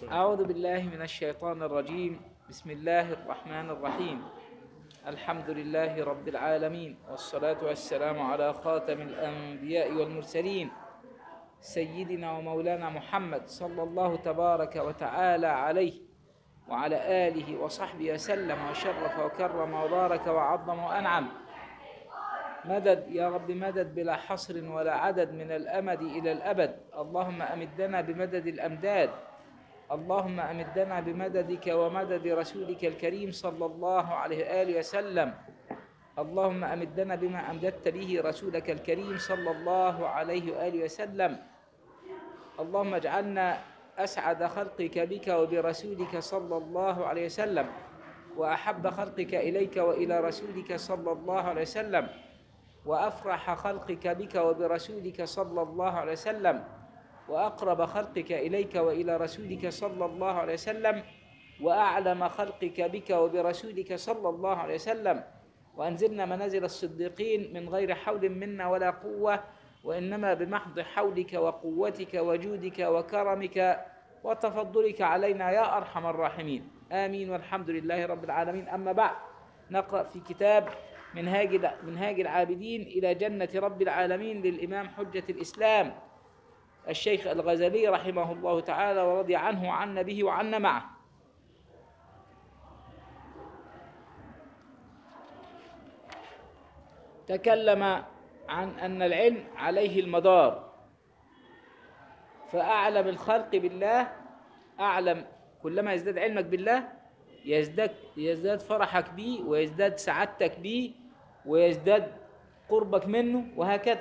أعوذ بالله من الشيطان الرجيم بسم الله الرحمن الرحيم الحمد لله رب العالمين والصلاة والسلام على خاتم الأنبياء والمرسلين سيدنا ومولانا محمد صلى الله تبارك وتعالى عليه وعلى آله وصحبه وسلم وشرف وكرم وبارك وعظم وأنعم مدد يا رب مدد بلا حصر ولا عدد من الأمد إلى الأبد اللهم أمدنا بمدد الأمداد اللهم أمدنا بمددك ومدد رسولك الكريم صلى الله عليه وآله وسلم اللهم أمدنا بما أمددت به رسولك الكريم صلى الله عليه وآله وسلم اللهم اجعلنا أسعد خلقك بك وبرسولك صلى الله عليه وسلم وأحب خلقك إليك وإلى رسولك صلى الله عليه وسلم وأفرح خلقك بك وبرسولك صلى الله عليه وسلم وأقرب خلقك إليك وإلى رسولك صلى الله عليه وسلم وأعلم خلقك بك وبرسولك صلى الله عليه وسلم وأنزلنا منازل الصديقين من غير حول منا ولا قوة وإنما بمحض حولك وقوتك وجودك وكرمك وتفضلك علينا يا أرحم الراحمين آمين والحمد لله رب العالمين أما بعد نقرأ في كتاب منهاج منهاج العابدين إلى جنة رب العالمين للإمام حجة الإسلام الشيخ الغزالي رحمه الله تعالى ورضي عنه وعنا به وعنا معه تكلم عن أن العلم عليه المدار فأعلم الخلق بالله أعلم كلما يزداد علمك بالله يزداد يزداد فرحك به ويزداد سعادتك به ويزداد قربك منه وهكذا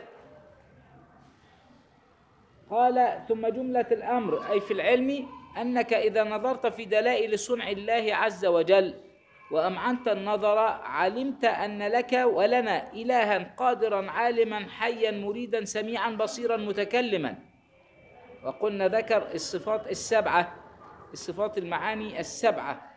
قال ثم جملة الأمر أي في العلم أنك إذا نظرت في دلائل صنع الله عز وجل وأمعنت النظر علمت أن لك ولنا إلها قادرا عالما حيا مريدا سميعا بصيرا متكلما وقلنا ذكر الصفات السبعة الصفات المعاني السبعة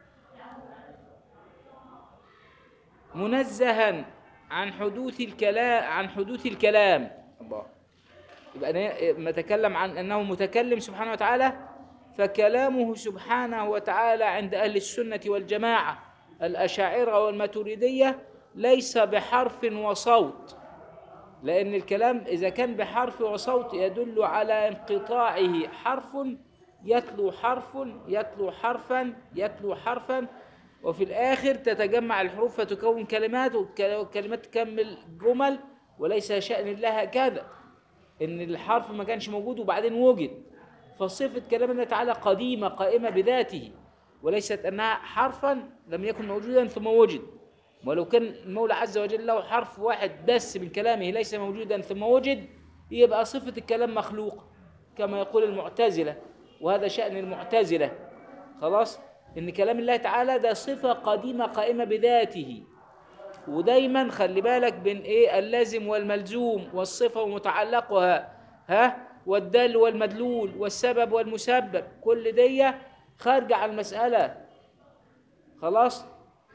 منزها عن حدوث الكلام عن حدوث الكلام الله يبقى ما تكلم عن انه متكلم سبحانه وتعالى فكلامه سبحانه وتعالى عند اهل السنه والجماعه الاشاعره والماتريديه ليس بحرف وصوت لان الكلام اذا كان بحرف وصوت يدل على انقطاعه حرف يتلو حرف يتلو حرفا يتلو حرفا وفي الآخر تتجمع الحروف فتكون كلمات والكلمات تكمل جمل وليس شأن الله هكذا إن الحرف ما كانش موجود وبعدين وجد فصفة كلام الله تعالى قديمة قائمة بذاته وليست أنها حرفا لم يكن موجودا ثم وجد ولو كان المولى عز وجل له حرف واحد بس من كلامه ليس موجودا ثم وجد يبقى صفة الكلام مخلوق كما يقول المعتزلة وهذا شأن المعتزلة خلاص ان كلام الله تعالى ده صفه قديمه قائمه بذاته ودايما خلي بالك بين ايه اللازم والملزوم والصفه ومتعلقها ها والدال والمدلول والسبب والمسبب كل دي خارجه عن المساله خلاص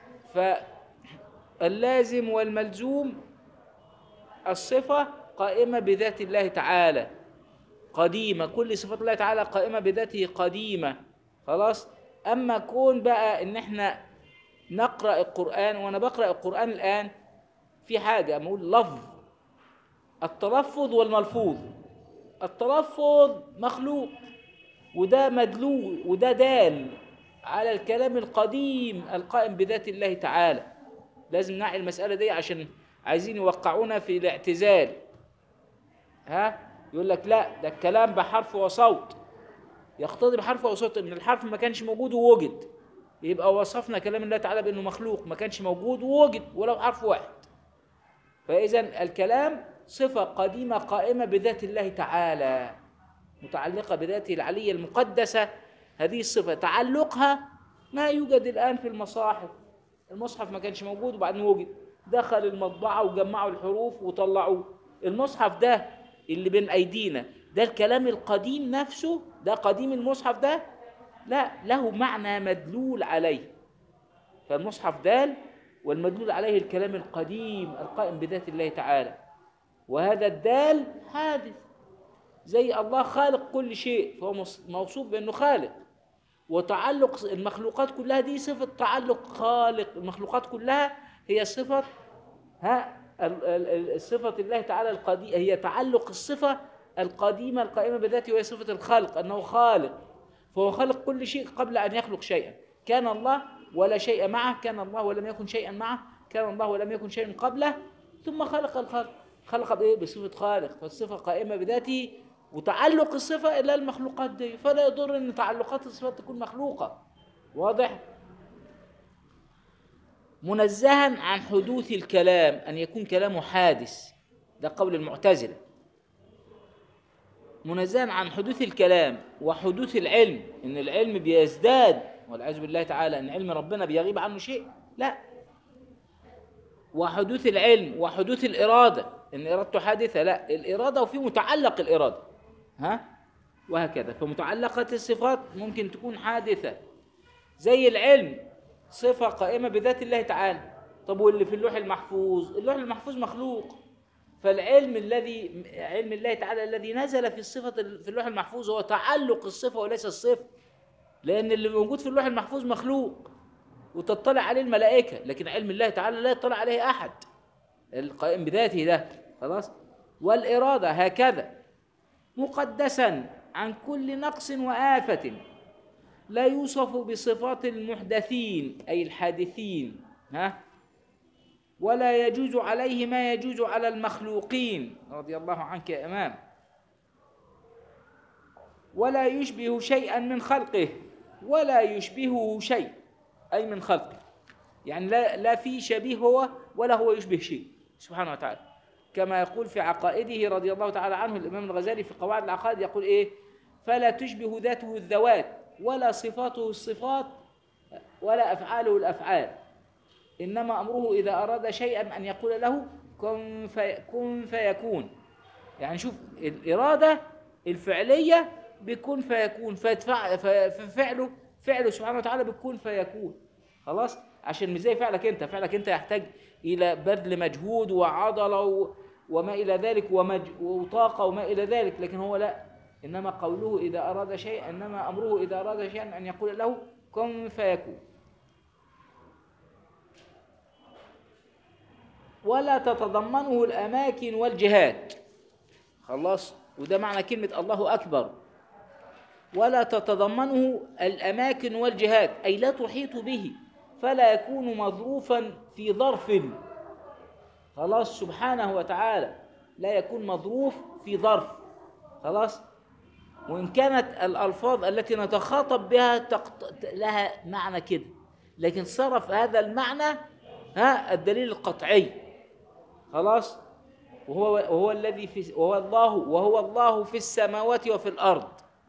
فاللازم والملزوم الصفه قائمه بذات الله تعالى قديمه كل صفات الله تعالى قائمه بذاته قديمه خلاص اما كون بقى ان احنا نقرا القران وانا بقرا القران الان في حاجه بقول لفظ التلفظ والملفوظ التلفظ مخلوق وده مدلول وده دال على الكلام القديم القائم بذات الله تعالى لازم نعي المساله دي عشان عايزين يوقعونا في الاعتزال ها يقول لك لا ده الكلام بحرف وصوت يقتضي بحرف او صوت ان الحرف ما كانش موجود ووجد يبقى وصفنا كلام الله تعالى بانه مخلوق ما كانش موجود ووجد ولو حرف واحد فاذا الكلام صفه قديمه قائمه بذات الله تعالى متعلقه بذاته العليه المقدسه هذه الصفه تعلقها ما يوجد الان في المصاحف المصحف ما كانش موجود وبعدين وجد دخل المطبعه وجمعوا الحروف وطلعوه المصحف ده اللي بين ايدينا ده الكلام القديم نفسه ده قديم المصحف ده لا له معنى مدلول عليه فالمصحف دال والمدلول عليه الكلام القديم القائم بذات الله تعالى وهذا الدال حادث زي الله خالق كل شيء فهو موصوف بأنه خالق وتعلق المخلوقات كلها دي صفة تعلق خالق المخلوقات كلها هي صفة ها ال- ال- ال- صفة الله تعالى القديمة هي تعلق الصفة القديمة القائمة بذاته وهي صفة الخلق أنه خالق فهو خلق كل شيء قبل أن يخلق شيئا كان الله ولا شيء معه كان الله ولم يكن شيئا معه كان الله ولم يكن شيء قبله ثم خلق الخلق خلق بإيه؟ بصفة خالق فالصفة قائمة بذاته وتعلق الصفة إلى المخلوقات دي فلا يضر أن تعلقات الصفات تكون مخلوقة واضح؟ منزها عن حدوث الكلام أن يكون كلامه حادث ده قول المعتزلة منزها عن حدوث الكلام وحدوث العلم ان العلم بيزداد والعياذ بالله تعالى ان علم ربنا بيغيب عنه شيء لا وحدوث العلم وحدوث الاراده ان ارادته حادثه لا الاراده وفي متعلق الاراده ها وهكذا فمتعلقات الصفات ممكن تكون حادثه زي العلم صفه قائمه بذات الله تعالى طب واللي في اللوح المحفوظ اللوح المحفوظ مخلوق فالعلم الذي علم الله تعالى الذي نزل في الصفة في اللوح المحفوظ هو تعلق الصفة وليس الصفة لأن اللي موجود في اللوح المحفوظ مخلوق وتطلع عليه الملائكة لكن علم الله تعالى لا يطلع عليه أحد القائم بذاته ده خلاص والإرادة هكذا مقدسا عن كل نقص وآفة لا يوصف بصفات المحدثين أي الحادثين ها ولا يجوز عليه ما يجوز على المخلوقين رضي الله عنك يا إمام ولا يشبه شيئا من خلقه ولا يشبهه شيء أي من خلقه يعني لا لا في شبيه هو ولا هو يشبه شيء سبحانه وتعالى كما يقول في عقائده رضي الله تعالى عنه الإمام الغزالي في قواعد العقائد يقول إيه فلا تشبه ذاته الذوات ولا صفاته الصفات ولا أفعاله الأفعال إنما أمره إذا أراد شيئا أن يقول له كن, في كن فيكون يعني شوف الإرادة الفعلية بكون فيكون فيدفع ففعله فعله سبحانه وتعالى بكون فيكون خلاص عشان مش زي فعلك انت فعلك انت يحتاج الى بذل مجهود وعضله و- وما الى ذلك ومج... وطاقه وما الى ذلك لكن هو لا انما قوله اذا اراد شيئا انما امره اذا اراد شيئا ان يقول له كن فيكون ولا تتضمنه الاماكن والجهات خلاص وده معنى كلمه الله اكبر ولا تتضمنه الاماكن والجهات اي لا تحيط به فلا يكون مظروفا في ظرف خلاص سبحانه وتعالى لا يكون مظروف في ظرف خلاص وان كانت الالفاظ التي نتخاطب بها تقط... لها معنى كده لكن صرف هذا المعنى ها الدليل القطعي خلاص وهو وهو الذي في وهو الله وهو الله في السماوات وفي الارض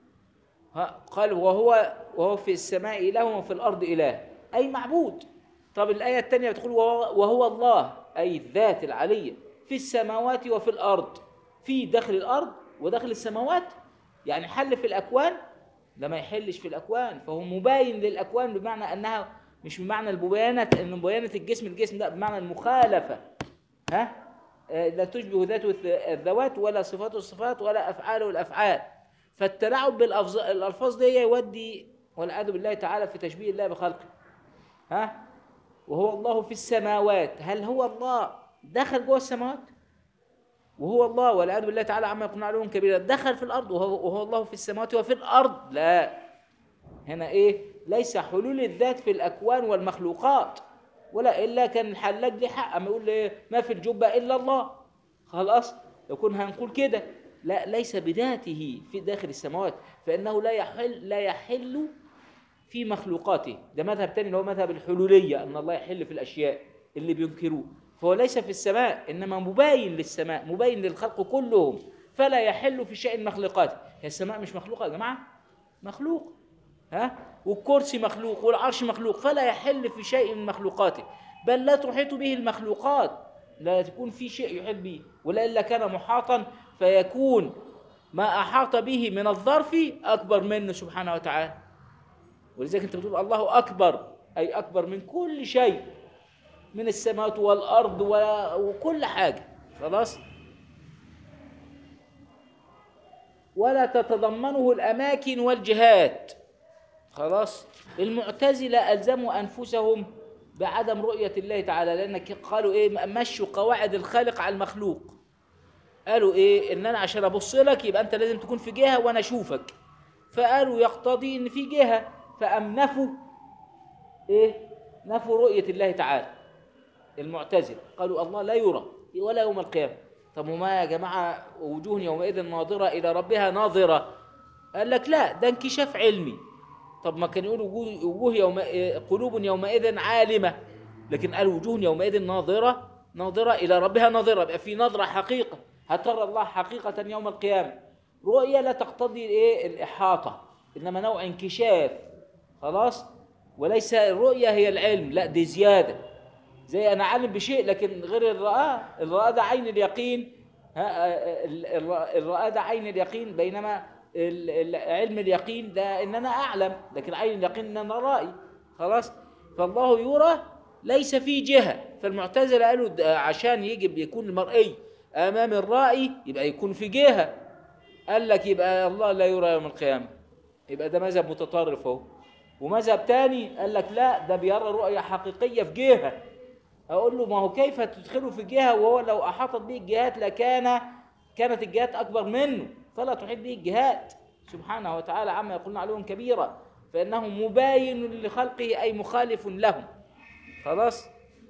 ها قال وهو وهو في السماء إله وفي الأرض إله أي معبود طب الآية الثانية بتقول وهو, وهو الله أي الذات العلية في السماوات وفي الأرض في داخل الأرض وداخل السماوات يعني حل في الأكوان ده ما يحلش في الأكوان فهو مباين للأكوان بمعنى أنها مش بمعنى المباينة أن مباينة الجسم الجسم لا بمعنى المخالفة ها آه، لا تشبه ذاته الذ- الذوات ولا صفاته الصفات ولا أفعاله الأفعال فالتلاعب بالألفاظ دي يودي والعياذ بالله تعالى في تشبيه الله بخلقه ها وهو الله في السماوات هل هو الله دخل جوه السماوات وهو الله والعياذ بالله تعالى عما يقولون علوم كبيرة دخل في الأرض وهو, وهو الله في السماوات وفي الأرض لا هنا إيه ليس حلول الذات في الأكوان والمخلوقات ولا إلا كان الحلاج ليه حق أما يقول لي ما في الجبة إلا الله خلاص لو كنا هنقول كده لا ليس بذاته في داخل السماوات فإنه لا يحل لا يحل في مخلوقاته ده مذهب تاني اللي هو مذهب الحلولية أن الله يحل في الأشياء اللي بينكروه فهو ليس في السماء إنما مباين للسماء مباين للخلق كلهم فلا يحل في شيء مخلوقاته هي السماء مش مخلوقة يا جماعة مخلوق ها والكرسي مخلوق والعرش مخلوق فلا يحل في شيء من مخلوقاته بل لا تحيط به المخلوقات لا تكون في شيء يحيط به ولا إلا كان محاطا فيكون ما أحاط به من الظرف أكبر منه سبحانه وتعالى ولذلك أنت بتقول الله أكبر أي أكبر من كل شيء من السماوات والأرض و- وكل حاجة خلاص ولا تتضمنه الأماكن والجهات خلاص المعتزلة ألزموا أنفسهم بعدم رؤية الله تعالى لأن قالوا إيه مشوا قواعد الخالق على المخلوق قالوا إيه إن أنا عشان أبص لك يبقى أنت لازم تكون في جهة وأنا أشوفك فقالوا يقتضي إن في جهة فأم نفوا إيه نفوا رؤية الله تعالى المعتزلة قالوا الله لا يرى ولا يوم القيامة طب وما يا جماعة وجوه يومئذ ناظرة إلى ربها ناظرة قال لك لا ده انكشاف علمي طب ما كان يقول وجوه, وجوه يوم قلوب يومئذ عالمة لكن قال وجوه يومئذ ناظرة ناظرة إلى ربها ناظرة يبقى في نظرة حقيقة هترى الله حقيقة يوم القيامة رؤية لا تقتضي الايه الإحاطة إنما نوع انكشاف خلاص وليس الرؤية هي العلم لا دي زيادة زي أنا عالم بشيء لكن غير الرآة الرآة ده عين اليقين ها ال- ال- الرآة ده عين اليقين بينما ال- ال- علم اليقين ده ان انا اعلم لكن عين اليقين ان انا رائي خلاص فالله يرى ليس في جهه فالمعتزله قالوا ده عشان يجب يكون المرئي امام الرائي يبقى يكون في جهه قال لك يبقى الله لا يرى يوم القيامه يبقى ده مذهب متطرف اهو ومذهب تاني قال لك لا ده بيرى رؤيه حقيقيه في جهه اقول له ما هو كيف تدخله في جهه وهو لو احاطت به الجهات لكان كانت الجهات اكبر منه فلا تحيط به الجهات سبحانه وتعالى عما يقولون علوا كبيرا فانه مباين لخلقه اي مخالف لهم خلاص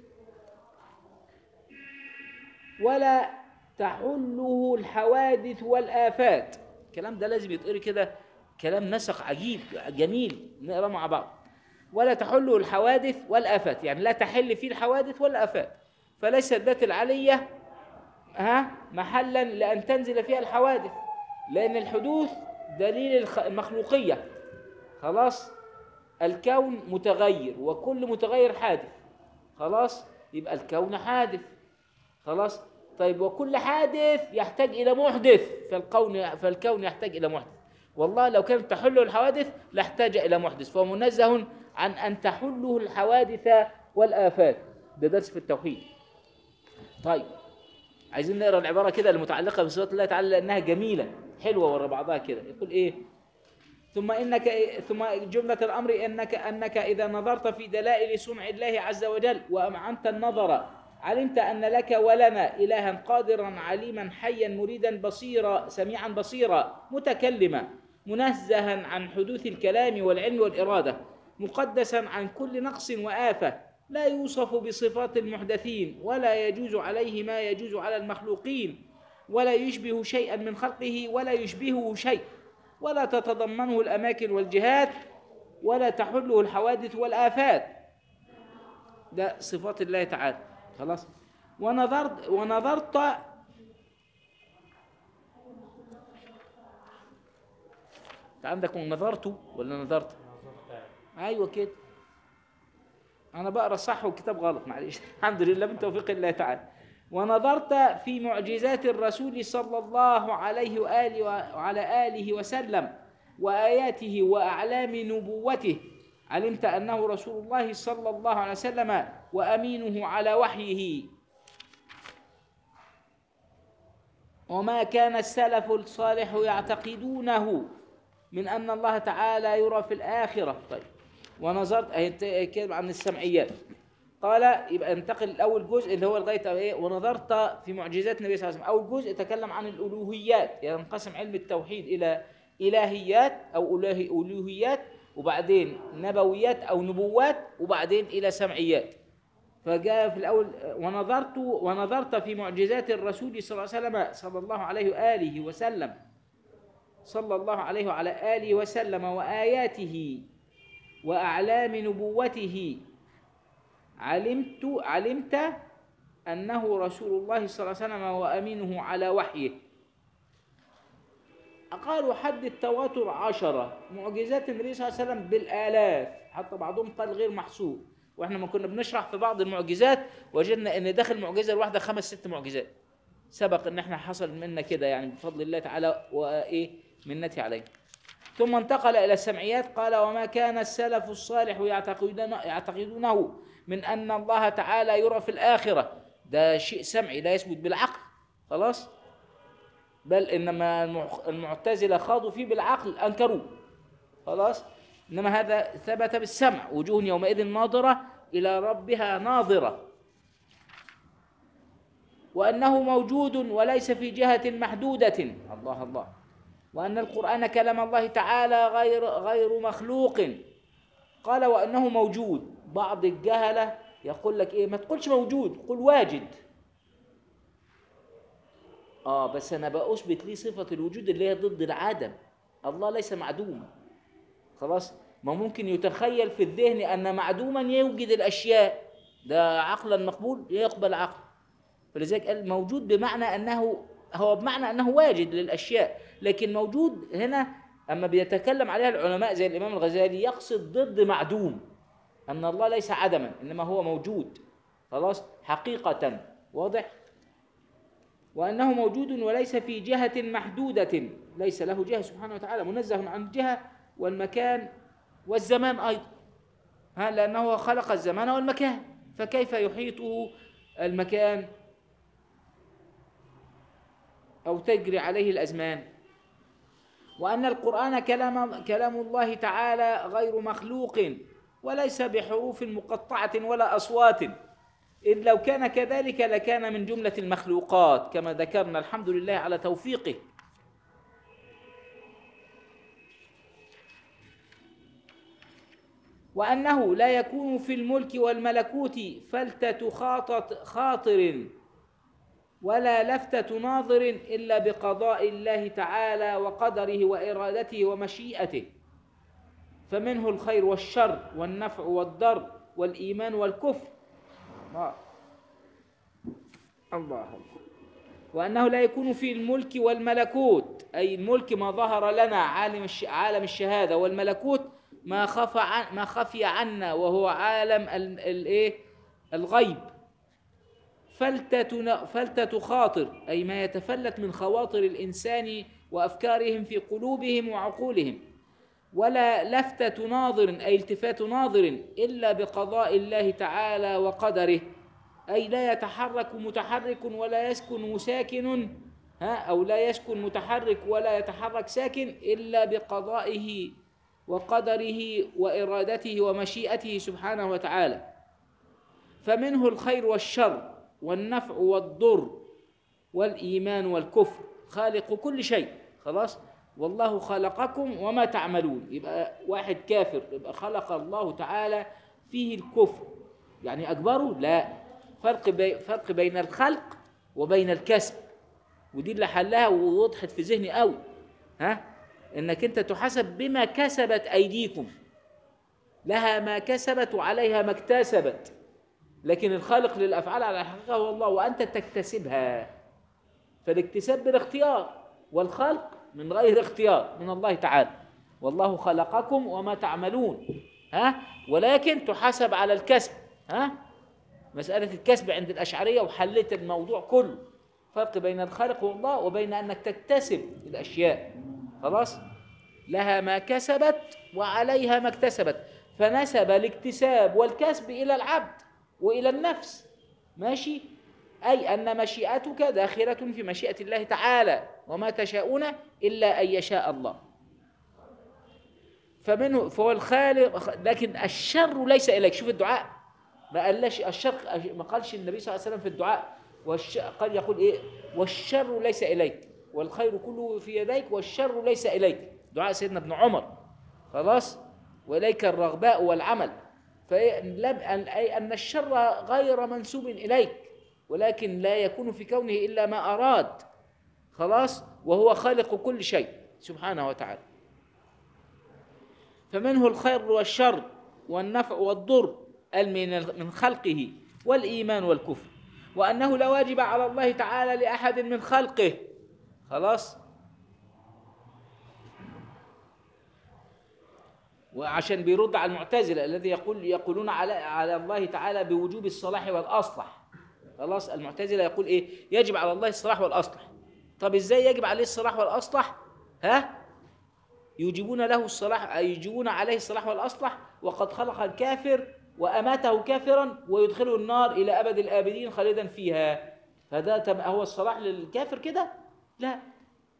ولا تحله الحوادث والآفات الكلام ده لازم يتقري كده كلام نسق عجيب جميل نقرا مع بعض ولا تحله الحوادث والآفات يعني لا تحل فيه الحوادث والآفات فليست ذات العلية ها محلا لأن تنزل فيها الحوادث لأن الحدوث دليل الخ- المخلوقية خلاص الكون متغير وكل متغير حادث خلاص يبقى الكون حادث خلاص طيب وكل حادث يحتاج إلى محدث فالكون فالكون يحتاج إلى محدث والله لو كانت تحله الحوادث لاحتاج إلى محدث فهو منزه عن أن تحله الحوادث والآفات ده درس في التوحيد طيب عايزين نقرا العباره كده المتعلقه بصفات الله تعالى لانها جميله حلوه ورا بعضها كده يقول ايه ثم انك ثم جمله الامر انك انك اذا نظرت في دلائل صنع الله عز وجل وامعنت النظر علمت ان لك ولنا الها قادرا عليما حيا مريدا بصيرا سميعا بصيرا متكلما منزها عن حدوث الكلام والعلم والاراده مقدسا عن كل نقص وافه لا يوصف بصفات المحدثين ولا يجوز عليه ما يجوز على المخلوقين ولا يشبه شيئا من خلقه ولا يشبهه شيء ولا تتضمنه الاماكن والجهات ولا تحله الحوادث والافات ده صفات الله تعالى خلاص ونظرت ونظرت انت عندك نظرت ولا نظرت ايوه كده انا بقرا صح والكتاب غلط معلش الحمد لله من توفيق الله تعالى ونظرت في معجزات الرسول صلى الله عليه واله وعلى اله وسلم واياته واعلام نبوته علمت انه رسول الله صلى الله عليه وسلم وامينه على وحيه وما كان السلف الصالح يعتقدونه من ان الله تعالى يرى في الاخره طيب ونظرت أهي كلمة عن السمعيات قال يبقى انتقل الاول جزء اللي هو لغايه ايه ونظرت في معجزات النبي صلى الله عليه وسلم اول جزء تكلم عن الالوهيات يعني انقسم علم التوحيد الى الهيات او إله- الوهيات وبعدين نبويات او نبوات وبعدين الى سمعيات فجاء في الاول ونظرت ونظرت في معجزات الرسول صلى الله عليه وسلم صلى الله عليه واله وسلم صلى الله عليه وعلى اله وسلم واياته واعلام نبوته علمت علمت انه رسول الله صلى الله عليه وسلم وامينه على وحيه قالوا حد التواتر عشرة معجزات النبي صلى الله عليه وسلم بالآلاف حتى بعضهم قال غير محسوب واحنا ما كنا بنشرح في بعض المعجزات وجدنا ان داخل المعجزة الواحدة خمس ست معجزات سبق ان احنا حصل منا كده يعني بفضل الله تعالى وايه منتي عليه ثم انتقل الى السمعيات قال وما كان السلف الصالح يعتقدون يعتقدونه من ان الله تعالى يرى في الاخره ده شيء سمعي لا يثبت بالعقل خلاص بل انما المع- المعتزله خاضوا فيه بالعقل انكروه خلاص إنما هذا ثبت بالسمع وجوه يومئذ ناظرة إلى ربها ناظرة وأنه موجود وليس في جهة محدودة الله الله وأن القرآن كلام الله تعالى غير غير مخلوق قال وأنه موجود بعض الجهلة يقول لك إيه ما تقولش موجود قل واجد آه بس أنا بأثبت ليه صفة الوجود اللي هي ضد العدم الله ليس معدوم خلاص ما ممكن يتخيل في الذهن أن معدوما يوجد الأشياء ده عقلا مقبول يقبل عقل فلذلك قال موجود بمعنى أنه هو بمعنى أنه واجد للأشياء لكن موجود هنا أما بيتكلم عليها العلماء زي الإمام الغزالي يقصد ضد معدوم أن الله ليس عدما إنما هو موجود خلاص حقيقة واضح وأنه موجود وليس في جهة محدودة ليس له جهة سبحانه وتعالى منزه عن الجهة والمكان والزمان أيضا ها لأنه خلق الزمان والمكان فكيف يحيطه المكان أو تجري عليه الأزمان وأن القرآن كلام, كلام الله تعالى غير مخلوق وليس بحروف مقطعة ولا أصوات إذ لو كان كذلك لكان من جملة المخلوقات كما ذكرنا الحمد لله على توفيقه وأنه لا يكون في الملك والملكوت فلتة خاطر ولا لفتة ناظر إلا بقضاء الله تعالى وقدره وإرادته ومشيئته فمنه الخير والشر والنفع والضر والإيمان والكفر الله الله وأنه لا يكون في الملك والملكوت أي الملك ما ظهر لنا عالم عالم الشهادة والملكوت ما خفى عن ما خفي عنا وهو عالم الايه الغيب فلتة فلتة خاطر أي ما يتفلت من خواطر الإنسان وأفكارهم في قلوبهم وعقولهم ولا لفتة ناظر أي التفات ناظر إلا بقضاء الله تعالى وقدره أي لا يتحرك متحرك ولا يسكن ساكن ها أو لا يسكن متحرك ولا يتحرك ساكن إلا بقضائه وقدره وإرادته ومشيئته سبحانه وتعالى فمنه الخير والشر والنفع والضر والإيمان والكفر خالق كل شيء خلاص والله خلقكم وما تعملون يبقى واحد كافر يبقى خلق الله تعالى فيه الكفر يعني أكبره لا فرق, بي فرق بين الخلق وبين الكسب ودي اللي حلها ووضحت في ذهني قوي ها انك انت تحاسب بما كسبت ايديكم لها ما كسبت وعليها ما اكتسبت لكن الخالق للافعال على الحقيقه هو الله وانت تكتسبها فالاكتساب بالاختيار والخلق من غير اختيار من الله تعالى والله خلقكم وما تعملون ها ولكن تحاسب على الكسب ها مسألة الكسب عند الأشعرية وحلت الموضوع كله فرق بين الخالق والله وبين أنك تكتسب الأشياء خلاص لها ما كسبت وعليها ما اكتسبت فنسب الاكتساب والكسب إلى العبد وإلى النفس ماشي أي أن مشيئتك داخلة في مشيئة الله تعالى وما تشاءون إلا أن يشاء الله فمنه فهو الخالق لكن الشر ليس إليك شوف الدعاء ما قالش الشر ما قالش النبي صلى الله عليه وسلم في الدعاء قال يقول إيه والشر ليس إليك والخير كله في يديك والشر ليس إليك دعاء سيدنا ابن عمر خلاص وإليك الرغباء والعمل فلم أي أن الشر غير منسوب إليك ولكن لا يكون في كونه إلا ما أراد خلاص وهو خالق كل شيء سبحانه وتعالى فمنه الخير والشر والنفع والضر من خلقه والإيمان والكفر وأنه لا واجب على الله تعالى لأحد من خلقه خلاص وعشان بيرد على المعتزلة الذي يقول يقولون على على الله تعالى بوجوب الصلاح والأصلح خلاص المعتزلة يقول إيه يجب على الله الصلاح والأصلح طب إزاي يجب عليه الصلاح والأصلح ها يجيبون له الصلاح يجيبون عليه الصلاح والأصلح وقد خلق الكافر وأماته كافرا ويدخله النار إلى أبد الآبدين خالدا فيها فده هو الصلاح للكافر كده لا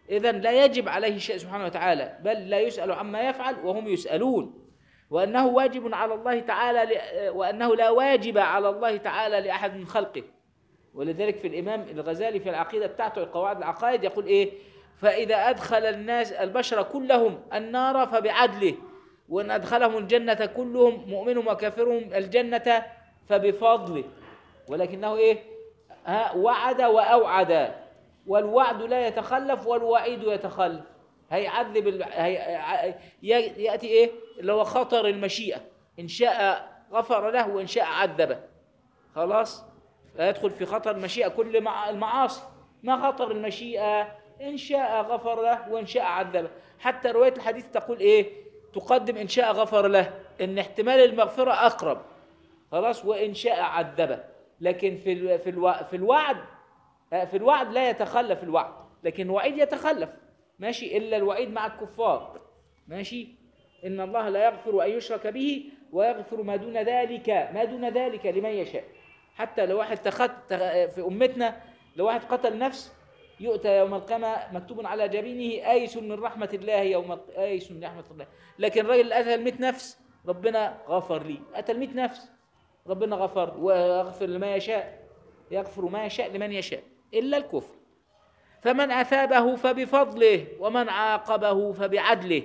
إذا لا يجب عليه شيء سبحانه وتعالى بل لا يسأل عما يفعل وهم يسألون وأنه واجب على الله تعالى ل- وأنه لا واجب على الله تعالى لأحد من خلقه ولذلك في الإمام الغزالي في العقيدة بتاعته القواعد العقائد يقول إيه فإذا أدخل الناس البشر كلهم النار فبعدله وإن أدخلهم الجنة كلهم مؤمنهم وكافرهم الجنة فبفضله ولكنه إيه ها وعد وأوعد والوعد لا يتخلف والوعيد يتخلف هيعذب ال... هي... ي- يأتي إيه اللي هو خطر المشيئة إن شاء غفر له وإن شاء عذبه خلاص يدخل في خطر المشيئة كل مع المعاصي ما خطر المشيئة إن شاء غفر له وإن شاء عذبه حتى رواية الحديث تقول إيه تقدم إن شاء غفر له إن احتمال المغفرة أقرب خلاص وإن شاء عذبه لكن في ال... في الو... في الوعد آه، في الوعد لا يتخلف الوعد لكن الوعيد يتخلف ماشي إلا الوعيد مع الكفار ماشي إن الله لا يغفر أن يشرك به ويغفر ما دون ذلك ما دون ذلك لمن يشاء حتى لو واحد تخت تغ- في أمتنا لو واحد قتل نفس يؤتى يوم القيامة مكتوب على جبينه آيس من رحمة الله يوم الق- آيس من رحمة الله لكن الراجل اللي قتل 100 نفس ربنا غفر لي قتل 100 نفس ربنا غفر ويغفر لما يشاء يغفر ما يشاء لمن يشاء إلا الكفر فمن أثابه فبفضله ومن عاقبه فبعدله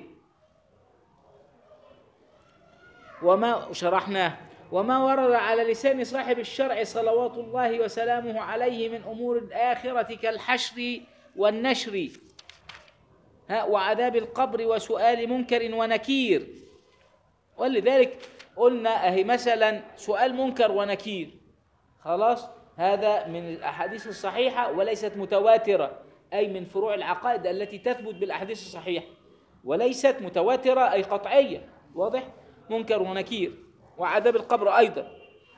وما شرحناه وما ورد على لسان صاحب الشرع صلوات الله وسلامه عليه من أمور الآخرة كالحشر والنشر ها وعذاب القبر وسؤال منكر ونكير ولذلك قلنا أهي مثلا سؤال منكر ونكير خلاص هذا من الأحاديث الصحيحة وليست متواترة أي من فروع العقائد التي تثبت بالأحاديث الصحيحة وليست متواترة أي قطعية واضح منكر ونكير وعذاب القبر أيضا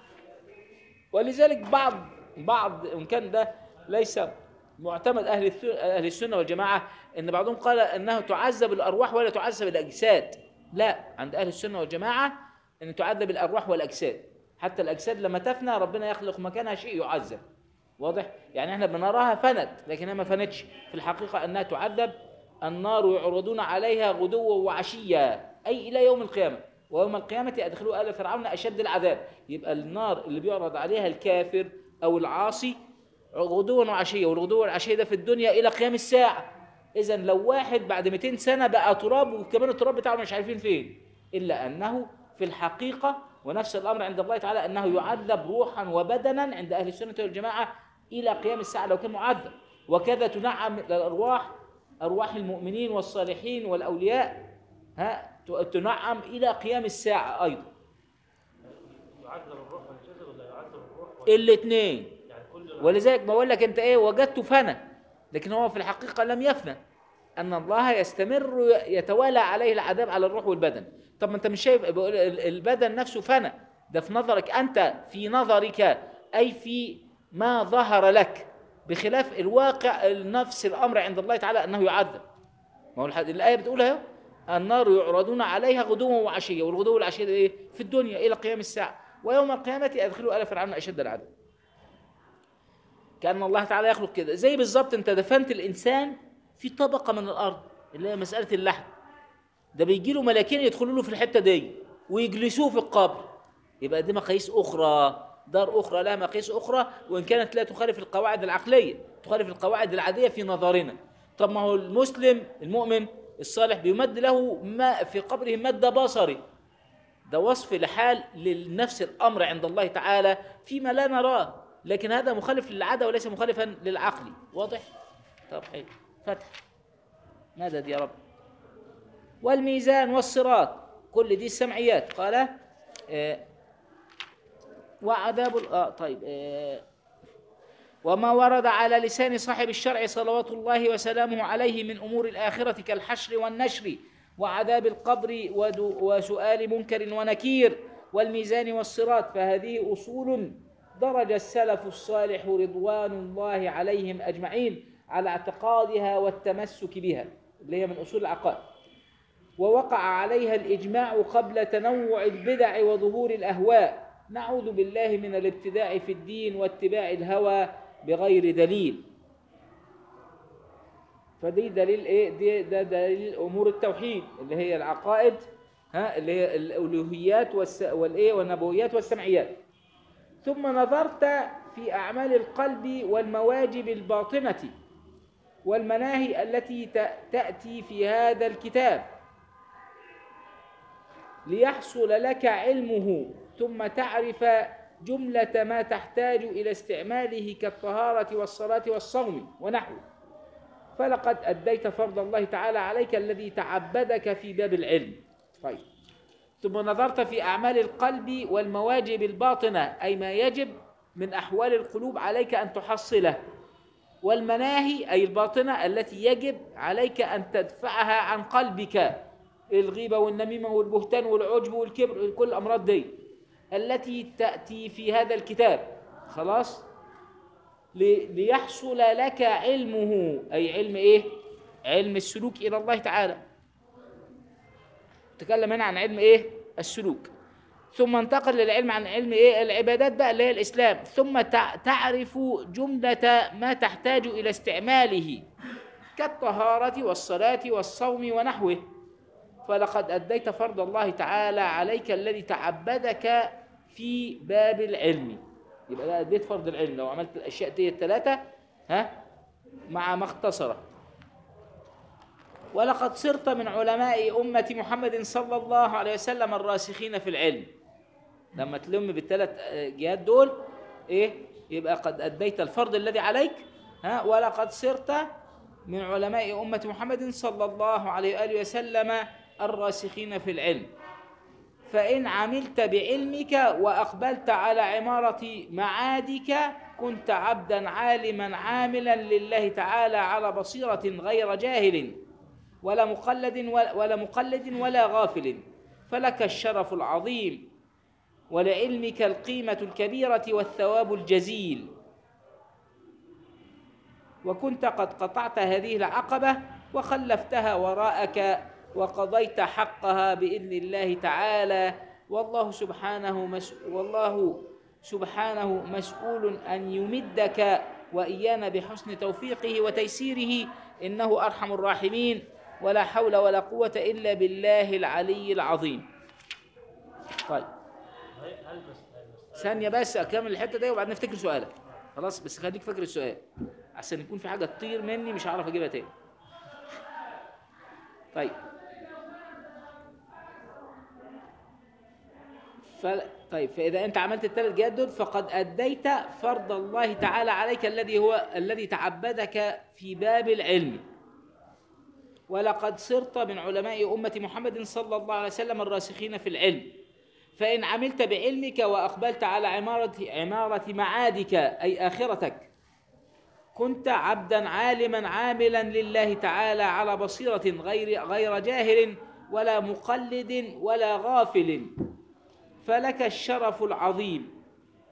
ولذلك بعض بعض إن كان ده ليس معتمد أهل الث- أهل السنة والجماعة إن بعضهم قال أنه تعذب الأرواح ولا تعذب الأجساد لا عند أهل السنة والجماعة أن تعذب الأرواح والأجساد حتى الأجساد لما تفنى ربنا يخلق مكانها شيء يعذب واضح يعني احنا بنراها فنت لكنها ما فنتش في الحقيقة أنها تعذب النار يعرضون عليها غدوا وعشيا أي إلى يوم القيامة ويوم القيامة أدخلوا آل فرعون أشد العذاب يبقى النار اللي بيعرض عليها الكافر أو العاصي غدوا وعشيا والغدو والعشية ده في الدنيا إلى قيام الساعة إذا لو واحد بعد 200 سنة بقى تراب وكمان التراب بتاعه مش عارفين فين إلا أنه في الحقيقة ونفس الأمر عند الله تعالى أنه يعذب روحا وبدنا عند أهل السنة والجماعة إلى قيام الساعة لو كان معذب وكذا تنعم الأرواح أرواح المؤمنين والصالحين والأولياء ها تنعم إلى قيام الساعة أيضا يعذب الروح والجسد ولا يعذب الروح وال- الاثنين يعني كل ولذلك بقول لك انت ايه وجدته فنى لكن هو في الحقيقه لم يفنى ان الله يستمر يتوالى عليه العذاب على الروح والبدن طب ما انت مش شايف بقول ال- البدن نفسه فنى ده في نظرك انت في نظرك اي في ما ظهر لك بخلاف الواقع نفس الامر عند الله تعالى انه يعذب ما هو الح- الايه بتقول اهو النار يعرضون عليها غدوا وعشيه والغدو والعشيه ده ايه في الدنيا الى قيام الساعه ويوم القيامه ادخلوا ال فرعون اشد العذاب كأن الله تعالى يخلق كده زي بالظبط انت دفنت الانسان في طبقة من الارض اللي هي مسألة اللحم ده بيجي له ملاكين يدخلوا له في الحتة دي ويجلسوه في القبر يبقى دي مقاييس اخرى دار اخرى لها مقاييس اخرى وان كانت لا تخالف القواعد العقلية تخالف القواعد العادية في نظرنا طب ما هو المسلم المؤمن الصالح بيمد له ما في قبره مد بصري ده وصف لحال لنفس الامر عند الله تعالى فيما لا نراه لكن هذا مخالف للعاده وليس مخالفا للعقل واضح طب حلو فتح مدد يا رب والميزان والصراط كل دي السمعيات قال آه وعذاب ال- آه طيب آه وما ورد على لسان صاحب الشرع صلوات الله وسلامه عليه من أمور الآخرة كالحشر والنشر وعذاب القبر ودو- وسؤال منكر ونكير والميزان والصراط فهذه أصول درج السلف الصالح رضوان الله عليهم أجمعين على اعتقادها والتمسك بها اللي هي من أصول العقائد ووقع عليها الإجماع قبل تنوع البدع وظهور الأهواء نعوذ بالله من الابتداع في الدين واتباع الهوى بغير دليل فدي دليل ايه دي ده دليل امور التوحيد اللي هي العقائد ها اللي هي الالوهيات والس والايه والنبويات والسمعيات ثم نظرت في اعمال القلب والمواجب الباطنه والمناهي التي ت- تاتي في هذا الكتاب ليحصل لك علمه ثم تعرف جملة ما تحتاج إلى استعماله كالطهارة والصلاة والصوم ونحوه فلقد أديت فرض الله تعالى عليك الذي تعبدك في باب العلم طيب ثم نظرت في أعمال القلب والمواجب الباطنة أي ما يجب من أحوال القلوب عليك أن تحصله والمناهي أي الباطنة التي يجب عليك أن تدفعها عن قلبك الغيبة والنميمة والبهتان والعجب والكبر كل الأمراض دي التي تأتي في هذا الكتاب خلاص لي- ليحصل لك علمه أي علم إيه علم السلوك إلى الله تعالى تكلم هنا عن علم إيه السلوك ثم انتقل للعلم عن علم ايه العبادات بقى اللي هي الاسلام ثم تع- تعرف جمله ما تحتاج الى استعماله كالطهاره والصلاه والصوم ونحوه فلقد اديت فرض الله تعالى عليك الذي تعبدك في باب العلم يبقى ده اديت فرض العلم لو عملت الاشياء دي الثلاثه ها مع ما اختصره ولقد صرت من علماء أمة محمد صلى الله عليه وسلم الراسخين في العلم لما تلم بالثلاث آه، جهات دول ايه يبقى قد أديت الفرض الذي عليك ها ولقد صرت من علماء أمة محمد صلى الله عليه وآله وسلم الراسخين في العلم فإن عملت بعلمك وأقبلت على عمارة معادك كنت عبدا عالما عاملا لله تعالى على بصيرة غير جاهل ولا مقلد ولا ولا مقلد ولا غافل فلك الشرف العظيم ولعلمك القيمة الكبيرة والثواب الجزيل وكنت قد قطعت هذه العقبة وخلفتها وراءك وقضيت حقها بإذن الله تعالى والله سبحانه مس والله سبحانه مسؤول أن يمدك وإيانا بحسن توفيقه وتيسيره إنه أرحم الراحمين ولا حول ولا قوة إلا بالله العلي العظيم طيب هل هل بس هل بس ثانية بس أكمل الحتة دي وبعدين نفتكر سؤالك خلاص بس خليك فاكر السؤال عشان يكون في حاجة تطير مني مش هعرف أجيبها تاني طيب ف... طيب فإذا أنت عملت الثلاث جهات دول فقد أديت فرض الله تعالى عليك الذي هو الذي تعبدك في باب العلم ولقد صرت من علماء أمة محمد صلى الله عليه وسلم الراسخين في العلم فإن عملت بعلمك وأقبلت على عمارة عمارة معادك أي آخرتك كنت عبدا عالما عاملا لله تعالى على بصيرة غير غير جاهل ولا مقلد ولا غافل فلك الشرف العظيم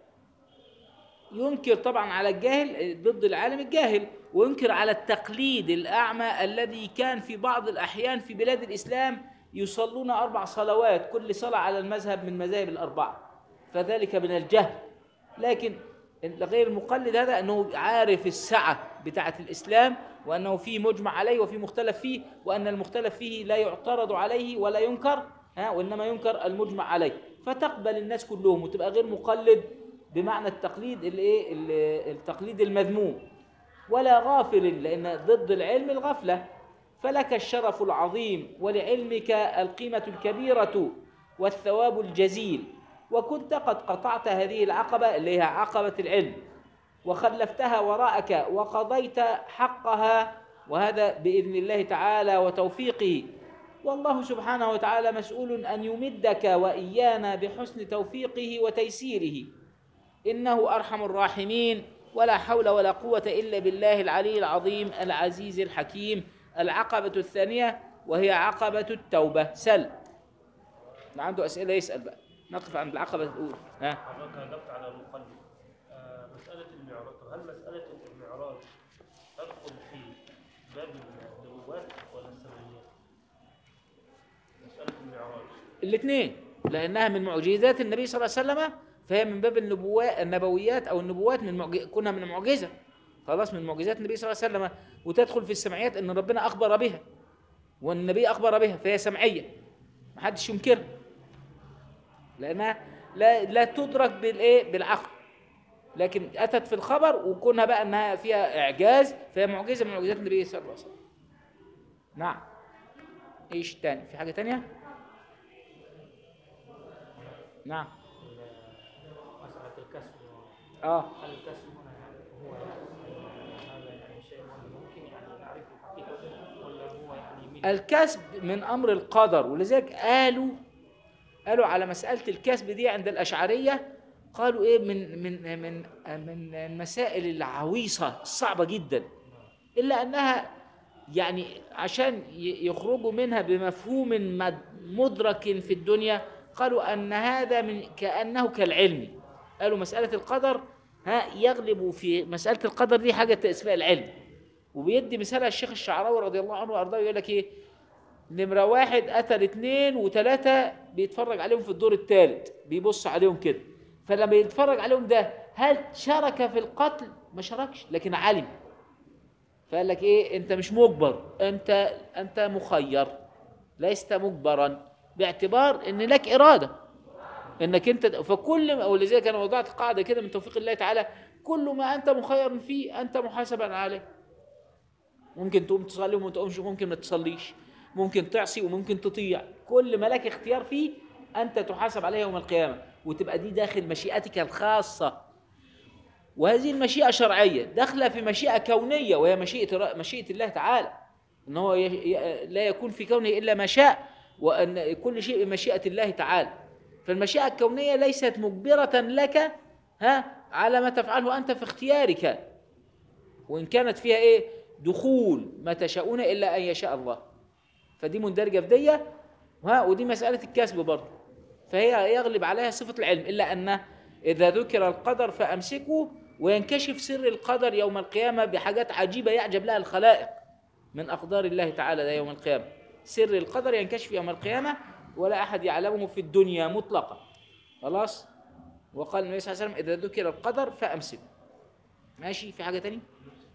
ينكر طبعا على الجاهل ضد العالم الجاهل وينكر على التقليد الأعمى الذي كان في بعض الأحيان في بلاد الإسلام يصلون أربع صلوات كل صلاة على المذهب من مذاهب الأربعة فذلك من الجهل لكن غير المقلد هذا أنه عارف السعة بتاعة الإسلام وأنه فيه مجمع عليه وفيه مختلف فيه وأن المختلف فيه لا يعترض عليه ولا ينكر ها وإنما ينكر المجمع عليه فتقبل الناس كلهم وتبقى غير مقلد بمعنى التقليد الايه ال- التقليد المذموم ولا غافل لأن ضد العلم الغفلة فلك الشرف العظيم ولعلمك القيمة الكبيرة والثواب الجزيل وكنت قد قطعت هذه العقبة اللي هي عقبة العلم وخلفتها وراءك وقضيت حقها وهذا بإذن الله تعالى وتوفيقه والله سبحانه وتعالى مسؤول أن يمدك وإيانا بحسن توفيقه وتيسيره إنه أرحم الراحمين ولا حول ولا قوة إلا بالله العلي العظيم العزيز الحكيم العقبة الثانية وهي عقبة التوبة سل اللي عنده أسئلة يسأل بقى نقف عند العقبة الأولى ها حضرتك أجبت على المقلد آه، مسألة المعراج طب هل مسألة المعراج تدخل في باب النبوات ولا السماويات؟ مسألة المعراج الاثنين لأنها من معجزات النبي صلى الله عليه وسلم فهي من باب النبوات النبويات أو النبوات من معج... كنا من معجزة خلاص من معجزات النبي صلى الله عليه وسلم وتدخل في السمعيات ان ربنا اخبر بها والنبي اخبر بها فهي سمعيه محدش ينكرها لانها لا لا تدرك بالايه بالعقل لكن اتت في الخبر وكونها بقى انها فيها اعجاز فهي معجزه من معجزات النبي صلى الله عليه وسلم نعم ايش تاني في حاجه تانية نعم مسألة الكسب اه هل الكسب هنا يعني هو يعني هذا يعني شيء ممكن يعني نعرفه حقيقة ولا هو يعني من الكسب من امر القدر ولذلك قالوا قالوا على مساله الكسب دي عند الاشعريه قالوا ايه من من من من المسائل العويصه الصعبه جدا الا انها يعني عشان ي- يخرجوا منها بمفهوم مد- مدرك في الدنيا قالوا ان هذا من كانه كالعلم قالوا مساله القدر ها يغلب في مساله القدر دي حاجه اسمها العلم وبيدي مثالها الشيخ الشعراوي رضي الله عنه وارضاه يقول لك ايه نمره واحد قتل اثنين وثلاثه بيتفرج عليهم في الدور الثالث بيبص عليهم كده فلما يتفرج عليهم ده هل شارك في القتل ما شاركش لكن علم فقال لك ايه انت مش مجبر انت انت مخير لست مجبرا باعتبار ان لك اراده انك انت فكل ما ولذلك انا وضعت قاعده كده من توفيق الله تعالى كل ما انت مخير فيه انت محاسبا عليه ممكن تقوم تصلي وما تقومش ممكن ما تصليش ممكن تعصي وممكن تطيع كل ما لك اختيار فيه انت تحاسب عليه يوم القيامه وتبقى دي داخل مشيئتك الخاصه وهذه المشيئه شرعيه داخله في مشيئه كونيه وهي مشيئه مشيئه الله تعالى ان هو ي- ي- لا يكون في كونه الا ما شاء وان كل شيء بمشيئه الله تعالى فالمشيئه الكونيه ليست مجبره لك ها على ما تفعله انت في اختيارك وإن كانت فيها إيه دخول ما تشاءون إلا أن يشاء الله فدي مندرجة في دي ها ودي مسألة الكسب برضه فهي يغلب عليها صفة العلم إلا أن إذا ذكر القدر فأمسكوا وينكشف سر القدر يوم القيامة بحاجات عجيبة يعجب لها الخلائق من أقدار الله تعالى ده يوم القيامة سر القدر ينكشف يوم القيامة ولا أحد يعلمه في الدنيا مطلقا خلاص وقال النبي صلى الله عليه وسلم إذا ذكر القدر فأمسكوا ماشي في حاجة تانية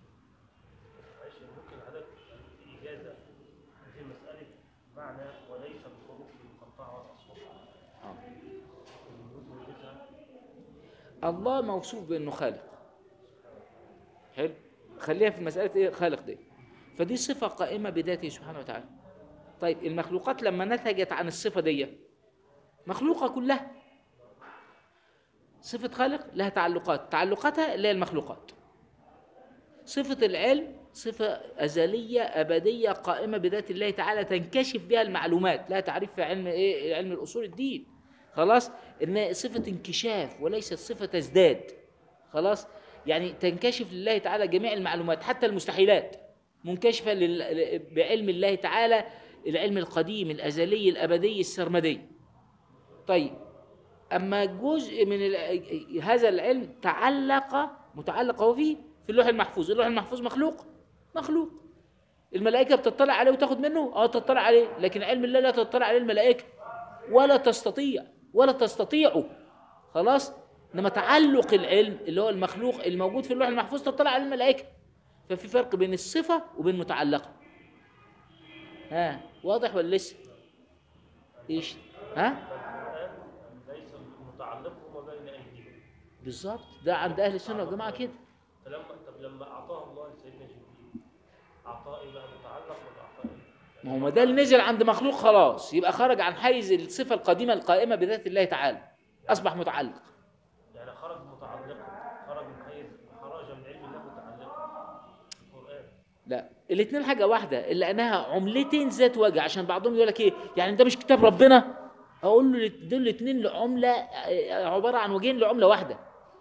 معلش ممكن حضرتك إجازة في مسألة معنى وليس بالحروف المقطعة والأصوات آه. ونوجدها الله موصوف بانه خالق حلو خليها في مساله ايه خالق دي فدي صفه قائمه بذاته سبحانه وتعالى طيب المخلوقات لما نتجت عن الصفه دي مخلوقه كلها صفه خالق لها تعلقات تعلقاتها اللي هي المخلوقات صفه العلم صفه ازليه ابديه قائمه بذات الله تعالى تنكشف بها المعلومات لا تعريف في علم ايه علم الاصول الدين خلاص ان صفه انكشاف وليست صفه تزداد خلاص يعني تنكشف لله تعالى جميع المعلومات حتى المستحيلات منكشفه لل... بعلم الله تعالى العلم القديم الازلي الابدي السرمدي طيب اما جزء من ال... هذا العلم تعلق متعلق هو فيه في اللوح المحفوظ اللوح المحفوظ مخلوق مخلوق الملائكه بتطلع عليه وتاخد منه اه تطلع عليه لكن علم الله لا تطلع عليه الملائكه ولا تستطيع ولا تستطيعوا خلاص انما تعلق العلم اللي هو المخلوق الموجود في اللوح المحفوظ تطلع على الملائكه ففي فرق بين الصفه وبين متعلقه ها واضح ولا لسه ايش ها القرآن ليس متعلقهم بين أيديهم بالظبط ده عند اهل السنه والجماعه كده فلما طب لما أعطاه الله لسيدنا جبريل أعطاه إيه بقى متعلق ولا أعطاه إيه؟ ما هو ما ده اللي نزل عند مخلوق خلاص يبقى خرج عن حيز الصفه القديمه القائمه بذات الله تعالى اصبح متعلق يعني خرج متعلقا خرج من حيز خرج من علم الله متعلقا القرآن لا الاثنين حاجه واحده الا انها عملتين ذات وجه عشان بعضهم يقول لك ايه يعني ده مش كتاب ربنا اقول له دول الاثنين لعمله آه، عباره عن وجهين لعمله واحده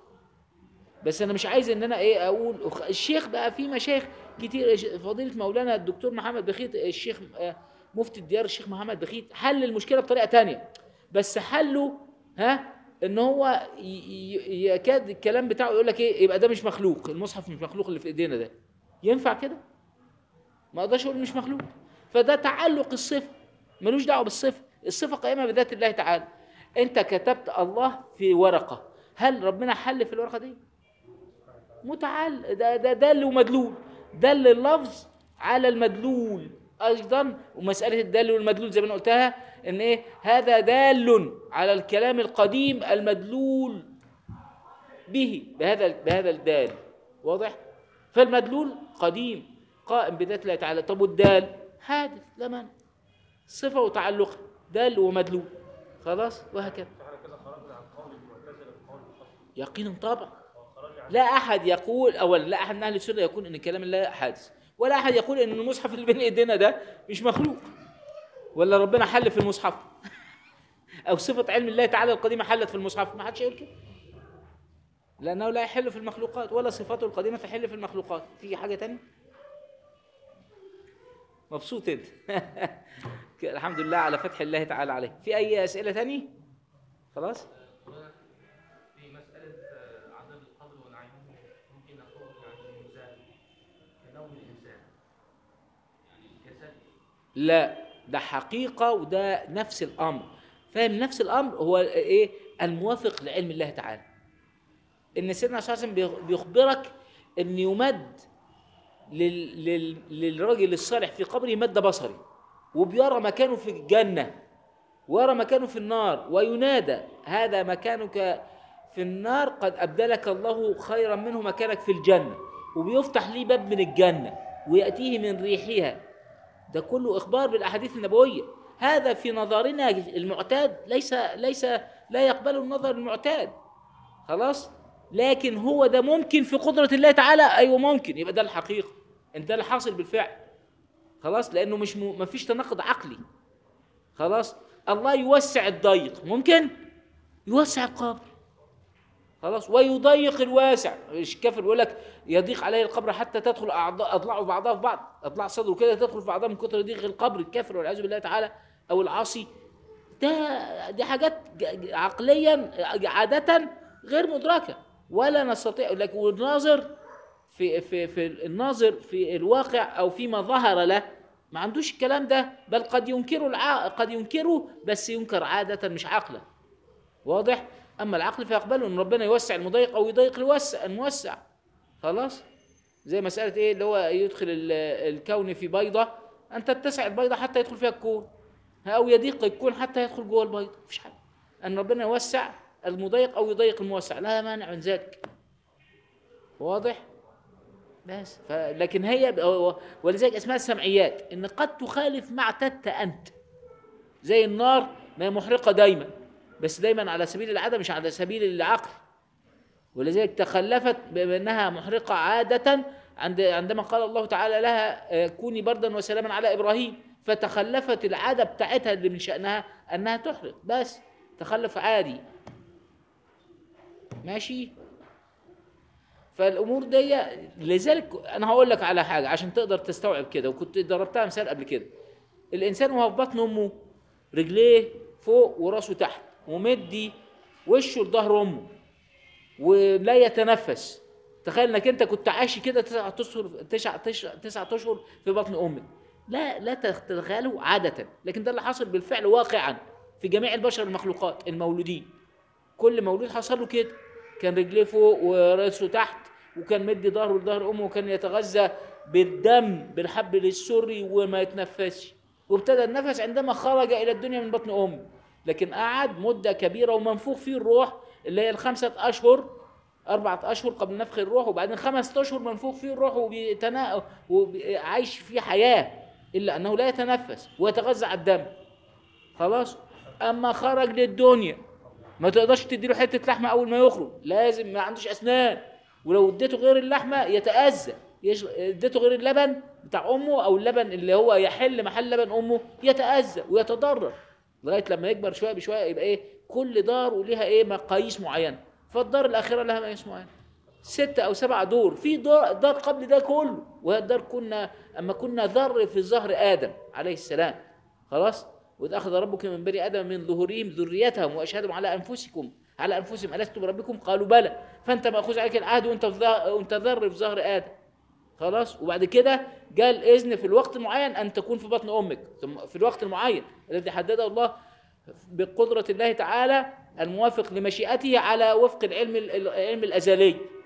بس انا مش عايز ان انا ايه اقول أخ- الشيخ بقى في مشايخ كتير ش- فضيله مولانا الدكتور محمد بخيت الشيخ آه، مفتي الديار الشيخ محمد بخيت حل المشكله بطريقه تانية بس حله ها ان هو ي- ي- يكاد الكلام بتاعه يقول لك ايه يبقى ده مش مخلوق المصحف مش مخلوق اللي في ايدينا ده ينفع كده ما اقدرش اقول مش مخلوق فده تعلق الصفه ملوش دعوه بالصفه الصفه قائمه بذات الله تعالى انت كتبت الله في ورقه هل ربنا حل في الورقه دي متعال ده ده دل ومدلول دل اللفظ على المدلول ايضا ومساله الدال والمدلول زي ما انا قلتها ان ايه هذا دال على الكلام القديم المدلول به بهذا بهذا الدال واضح فالمدلول قديم قائم بذات الله تعالى طب والدال حادث لا مانع صفه وتعلق دال ومدلول خلاص وهكذا فاحنا كده خرجنا عن قول المعتزله بقول الخصم يقينا طبعا وخرجنا عن لا احد يقول اولا لا احد من اهل السنه يقول ان كلام الله حادث ولا احد يقول ان المصحف اللي بين ايدينا ده مش مخلوق ولا ربنا حل في المصحف او صفه علم الله تعالى القديمه حلت في المصحف ما حدش يقول كده لانه لا يحل في المخلوقات ولا صفاته القديمه تحل في المخلوقات في حاجه تانية مبسوط انت الحمد لله على فتح الله تعالى عليه في اي اسئله تانية خلاص في مسألة آه، عدم القدر ونعيمه ممكن نخرج عن الميزان كنوم الإنسان يعني الجسد لا ده حقيقة وده نفس الأمر فاهم نفس الأمر هو إيه الموافق لعلم الله تعالى إن سيدنا صلى الله عليه وسلم بيخبرك إن يمد لل... لل... للراجل الصالح في قبره مد بصري وبيرى مكانه في الجنة ويرى مكانه في النار وينادى هذا مكانك في النار قد أبدلك الله خيرا منه مكانك في الجنة وبيفتح ليه باب من الجنة ويأتيه من ريحها ده كله إخبار بالأحاديث النبوية هذا في نظرنا المعتاد ليس ليس لا يقبل النظر المعتاد خلاص لكن هو ده ممكن في قدرة الله تعالى أيوه ممكن يبقى ده الحقيقة إن ده اللي حاصل بالفعل خلاص لأنه مش م... ما فيش تناقض عقلي خلاص الله يوسع الضيق ممكن يوسع القبر خلاص ويضيق الواسع مش كافر يقول لك يضيق عليه القبر حتى تدخل أعضاء اضلاعه بعضها في بعض اضلاع صدره كده تدخل في بعضها من كتر ضيق القبر الكافر والعياذ بالله تعالى او العاصي ده دي حاجات ج- ج- عقليا عاده غير مدركه ولا نستطيع لكن والناظر في في في الناظر في الواقع او فيما ظهر له ما عندوش الكلام ده بل قد ينكره الع... قد ينكره بس ينكر عاده مش عقلا واضح اما العقل فيقبله ان ربنا يوسع المضيق او يضيق الوسع الموسع خلاص زي مساله ايه اللي هو يدخل ال- الكون في بيضه ان تتسع البيضه حتى يدخل فيها الكون او يضيق الكون حتى يدخل جوه البيضه مفيش حاجه ان ربنا يوسع المضيق او يضيق الموسع لا مانع من ذلك واضح بس ف... لكن هي ب- ولذلك اسمها السمعيات ان قد تخالف ما اعتدت انت زي النار ما هي محرقه دايما بس دايما على سبيل العاده مش على سبيل العقل ولذلك تخلفت بانها محرقه عاده عند عندما قال الله تعالى لها آه، كوني بردا وسلاما على ابراهيم فتخلفت العاده بتاعتها اللي من شانها انها تحرق بس تخلف عادي ماشي فالامور دي لذلك انا هقول لك على حاجه عشان تقدر تستوعب كده وكنت ضربتها مثال قبل كده الانسان وهو في بطن امه رجليه فوق وراسه تحت ومدي وشه لظهر امه ولا يتنفس تخيل انك انت كنت عايش كده تسعة اشهر تسعة تسعة تسعة اشهر في بطن امك لا لا تتخيله عادة لكن ده اللي حصل بالفعل واقعا في جميع البشر المخلوقات المولودين كل مولود حصل له كده كان رجليه فوق وراسه تحت وكان مدي ظهره لظهر امه وكان يتغذى بالدم بالحبل السري وما يتنفسش وابتدى النفس عندما خرج الى الدنيا من بطن امه لكن قعد مده كبيره ومنفوخ فيه الروح اللي هي الخمسه اشهر أربعة أشهر قبل نفخ الروح وبعدين خمسة أشهر منفوخ فيه الروح وبيتنا وعايش فيه حياة إلا أنه لا يتنفس ويتغذى على الدم خلاص أما خرج للدنيا ما تقدرش تديله حتة لحمة أول ما يخرج لازم ما عندوش أسنان ولو اديته غير اللحمة يتأذى يش- اديته غير اللبن بتاع أمه أو اللبن اللي هو يحل محل لبن أمه يتأذى ويتضرر لغاية لما يكبر شوية بشوية يبقى إيه كل دار وليها إيه مقاييس معينة فالدار الأخيرة لها مقاييس معينة ستة أو سبعة دور في دار, دار قبل ده كله وهي الدار كنا أما كنا ذر في ظهر آدم عليه السلام خلاص وإذ أخذ ربك من بني آدم من ظهورهم ذريتهم وأشهدهم على أنفسكم على أنفسهم ألست بربكم قالوا بلى فأنت مأخوذ عليك العهد وأنت في ظهر وأنت ذر في ظهر آدم خلاص وبعد كده جاء الإذن في الوقت المعين أن تكون في بطن أمك ثم في الوقت المعين الذي حدده الله بقدرة الله تعالى الموافق لمشيئته على وفق العلم العلم الأزلي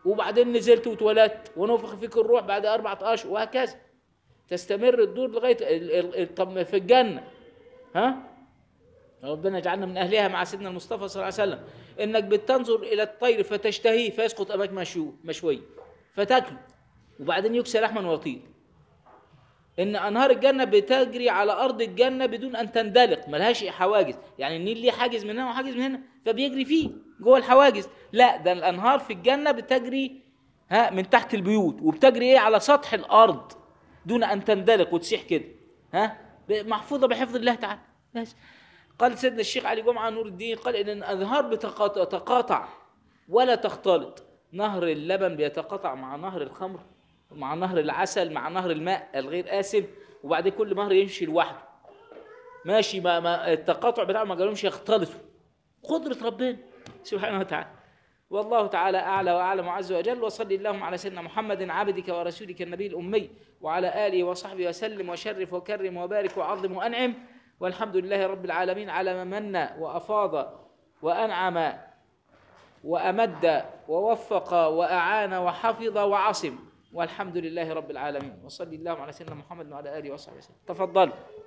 وبعدين نزلت واتولدت ونفخ فيك الروح بعد أربعة أشهر وهكذا تستمر الدور لغاية ال- ال- ال- طب في الجنة ها ربنا يجعلنا من أهلها مع سيدنا المصطفى صلى الله عليه وسلم إنك بتنظر إلى الطير فتشتهيه فيسقط أمامك مشوي مشوي فتاكله وبعدين يكسى لحما ويطير ان انهار الجنه بتجري على ارض الجنه بدون ان تندلق ملهاش حواجز يعني النيل ليه حاجز من هنا وحاجز من هنا فبيجري فيه جوه الحواجز لا ده الانهار في الجنه بتجري ها من تحت البيوت وبتجري ايه على سطح الارض دون ان تندلق وتسيح كده ها ب- محفوظه بحفظ الله تعالى بس قال سيدنا الشيخ علي جمعه نور الدين قال ان الانهار بتتقاطع ولا تختلط نهر اللبن بيتقاطع مع نهر الخمر مع نهر العسل مع نهر الماء الغير آسن وبعدين كل نهر يمشي لوحده ماشي ما, ما التقاطع بتاعه ما قالهمش يختلطوا قدرة ربنا سبحانه وتعالى والله تعالى أعلى وأعلم عز وجل وصلي اللهم على سيدنا محمد عبدك ورسولك النبي الأمي وعلى آله وصحبه وسلم وشرف وكرم وبارك وعظم وأنعم والحمد لله رب العالمين على ما من وأفاض وأنعم وأمد ووفق وأعان وحفظ وعصم والحمد لله رب العالمين وصلي اللهم على سيدنا محمد وعلى آله وصحبه وسلم تفضل